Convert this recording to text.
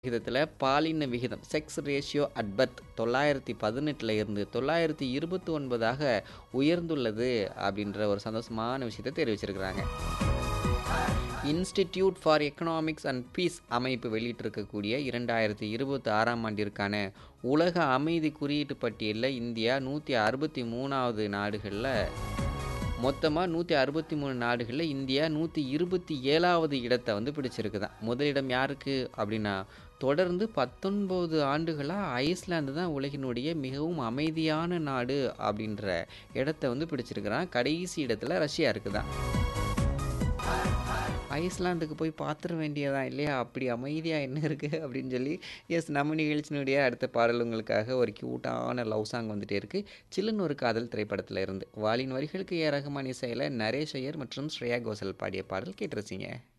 விகிதத்தில் பாலின விகிதம் செக்ஸ் ரேஷியோ அட் பர்த் தொள்ளாயிரத்தி பதினெட்டில் இருந்து தொள்ளாயிரத்தி இருபத்தி ஒன்பதாக உயர்ந்துள்ளது அப்படின்ற ஒரு சந்தோஷமான விஷயத்தை தெரிவிச்சிருக்கிறாங்க institute for economics and peace அமைப்பு வெளியிட்டிருக்கக்கூடிய இரண்டாயிரத்தி இருபத்தி ஆறாம் ஆண்டிற்கான உலக அமைதி குறியீட்டு பட்டியலில் இந்தியா நூற்றி அறுபத்தி மூணாவது நாடுகளில் மொத்தமாக நூற்றி அறுபத்தி மூணு நாடுகளில் இந்தியா நூற்றி இருபத்தி ஏழாவது இடத்தை வந்து பிடிச்சிருக்குதான் முதலிடம் யாருக்கு அப்படின்னா தொடர்ந்து பத்தொன்பது ஆண்டுகளாக ஐஸ்லாந்து தான் உலகினுடைய மிகவும் அமைதியான நாடு அப்படின்ற இடத்த வந்து பிடிச்சிருக்கிறான் கடைசி இடத்துல ரஷ்யா இருக்குதான் ஐஸ்லாந்துக்கு போய் பார்த்துட வேண்டியதான் இல்லையா அப்படி அமைதியாக என்ன இருக்குது அப்படின்னு சொல்லி எஸ் நம்ம நிகழ்ச்சியினுடைய அடுத்த பாடல் உங்களுக்காக ஒரு க்யூட்டான லவ் சாங் வந்துட்டே இருக்குது சில்லுன்னு ஒரு காதல் திரைப்படத்தில் இருந்து வாலின் வரிகளுக்கு ஏ ரஹ்மான் இசையில் நரேஷ் ஐயர் மற்றும் ஸ்ரேயா கோஷல் பாடிய பாடல் கேட்டிருச்சிங்க